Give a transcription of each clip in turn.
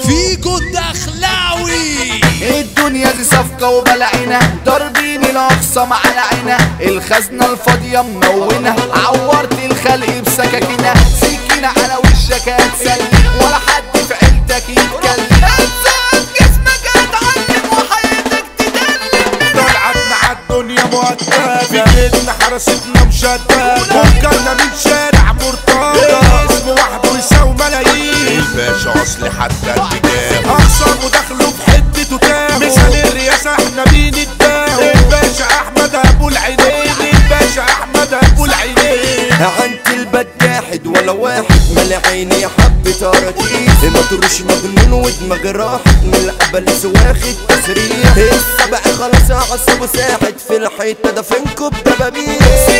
فيجو الدخلاوي الدنيا دي صفقة وبلعنا ضاربين الأقصى مع العنا الخزنة الفاضية منونة عورت الخلق بسكاكينة سكينة على وشك هتسلم ولا حد في عيلتك يتكلم هتسقف جسمك هتعلم وحياتك تدلم طلعت مع الدنيا مؤدبة في جيتنا حراستنا مشددة فكرنا من شارع مرتضى اسم وحده يساوي ملايين الباشا اصل حتى الرجال اقسم دخلوا في حتته تاهو مثال الرئاسة احنا مين الداهو الباشا احمد ابو العينين الباشا احمد ابو العينين انت البداحد ولا واحد مال عيني حب تراتيس ما تروش مجنون ودماغ راحت من الابلس واخد تسريح السبع خلاص عصب ساحت في الحيطة ده فينكم دبابيس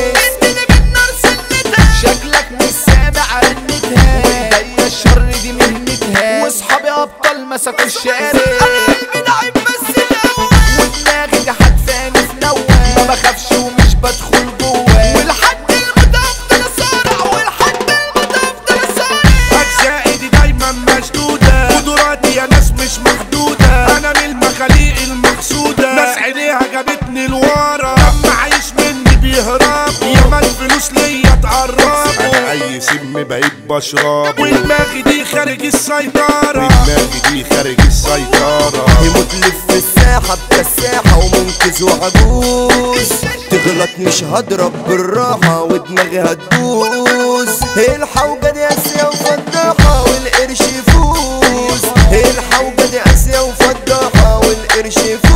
شكلك مش سامع رنتها وايديا الشر دي مهنتها واصحابي ابطال مسكوا الشارع ودماغي جحد فاني في نوى ما بخافش ومش بدخل جوه والحد المتفضل صارع والحد المتفضل صارع اجزائي دي دايما مشدودة قدراتي يا ناس مش محدودة انا من المخاليق المحسودة ناس عينيها جابتني لورا لما عايش مني بيهربوا ياما الفلوس ليا تقربوا انا اي سم بقيت بشربه ودماغي دي خارج السيطرة ودماغي دي خارج السيطرة يموت لف في الساحة بكساحة ومنقذ وعجوز تغلط مش هضرب بالراحة ودماغي هتدوس الحوجة دي اسيا وفضاحة والقرش يفوز الحوجة دي اسيا وفضاحة والقرش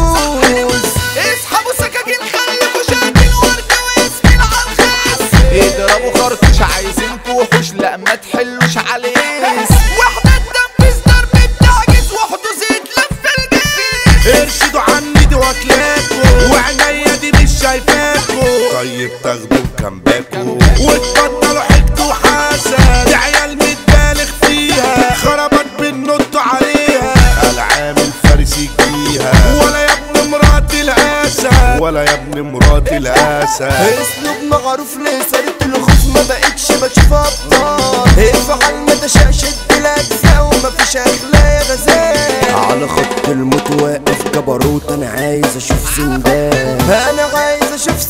يفوز اسحبوا سكاكين خليكوا شاكين ورد واسمين على الخاص اضربوا خرطوش عايزينكوا وحوش لا ما تحلوش عليه وحدة تنفيذ ضرب التعجيز وحدوث يتلف الجيش ارشدوا عني دي واكلاكوا وعينيا دي مش شايفاكوا طيب تاخدوا كامباكوا وتبطلوا حقد وحسد دي عيال متبالغ فيها خربت بالنط عليها العامل فارس يجيها ولا يا ابن مرات الاسد ولا يا ابن مرات الاسد اسلوب معروف ليه صارت الخوف ما بقتش بشوف ابطال افعل ما تشاء شد الاجزاء ومفيش اخلاق يا غزال على خط الموت واقف جبروت انا عايز اشوف سندان انا عايز اشوف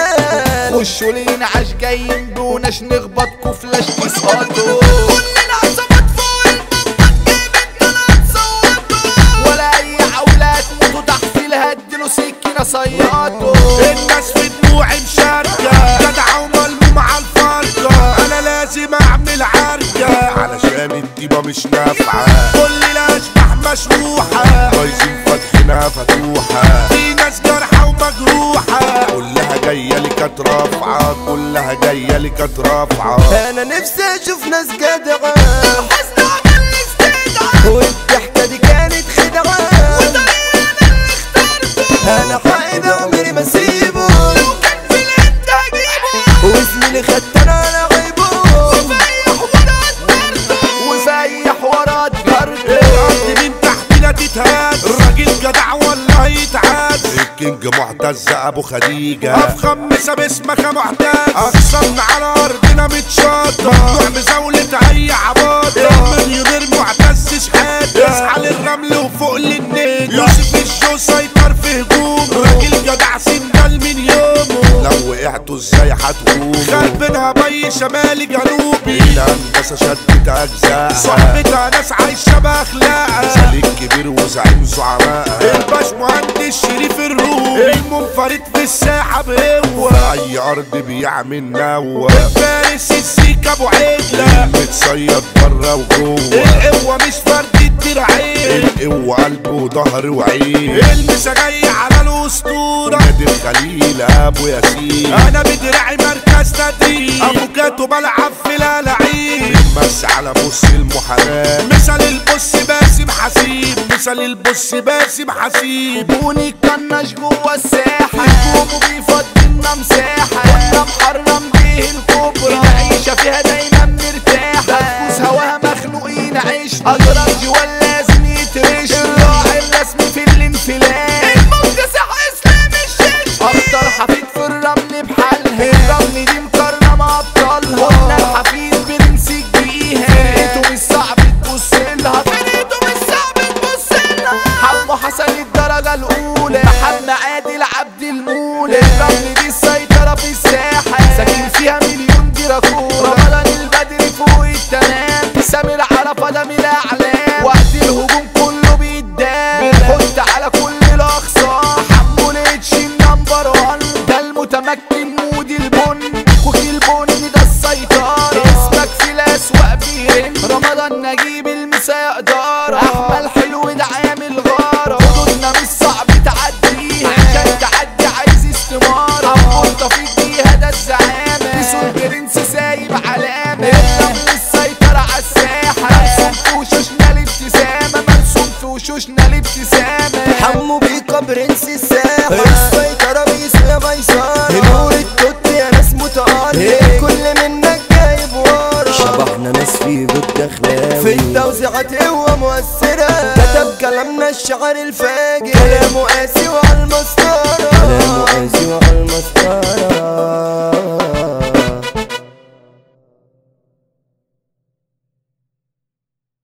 سندان خشوا لينا عاش جايين بوناش نخبطكوا فلاش تسقطوا كلنا عصابات فوق المنطق جايبين طلعت صوتوا ولا اي عولات موتوا تحفيل هدلوا سكينة صيادوا الناس في دموعي مشاركة جدعة وملمومة على الفرقة أنا لازم أعمل عركة علشان الديبة مش نافعة كل الأشباح مشروحة عايزين فاتحينها فتوحة في ناس جارحة ومجروحة كلها جاية لي كانت رافعة كلها جاية لي كانت رافعة انا نفسي اشوف ناس جدعة حسن عمل الاستدعاء والضحكة دي كانت خدعة انا حقيد عمري ما اسيبه كان في الانت هجيبه وزميلي خدت انا انا غيبه وفيح ورا الدرد وفيح ورا الدرد الأرض من تحتنا تتهز الراجل جدع ولا هيتعز الكينج معتز ابو خديجة افخم مسا باسمك يا معتز اقسمنا على ارضنا متشاطة ممنوع مزاولة اي عباطة المليونير معتز شحاتة يسعى للرمل وفوق للنجم يوسف الشو سيطر في هجوم راجل جدع سندال من يومه لو وقعتوا ازاي هتقوموا خربنا بي شمالي جنوبي الهندسة شدت اجزاء صاحبتها ناس عايشة باخلاقها سليك كبير وزعيم زعماء الباش مهندس شريف الرومي المنفرد في الساحة بقوة اي ارض بيعمل نوة فارس السيك ابو عجلة متصيد بره وجوه القوة مش فرد الدرعين القوة قلب وظهر وعين المسا جاي على الاسطورة نادي الخليل ابو ياسين انا بدراعي مركز تدريب افوكاتو بلعب في الالعاب بس على بص المحاماة مثل البص باسم حسيب مثل البص باسم حسيب بوني كناش جوا الساحة الكومو بيفضي لنا مساحة كنا محرم بيه الكبرى العيشة فيها دايما مرتاحة بفوز هواها مخنوقين عيش أجرج ولا لازم يترش الراعي الرسمي في الانفلات المكتسح اسلام الشيش أكتر حفيد في الرمل بحالها الرمل دي مكرمة أبطالها قلنا الحفيد بنمسك بيها فرقته مش صعب تبص لها فرقته مش صعب سلامنا الشعر الفاجر كلامه قاسي وعلى المسطرة كلامه قاسي وعلى المسطرة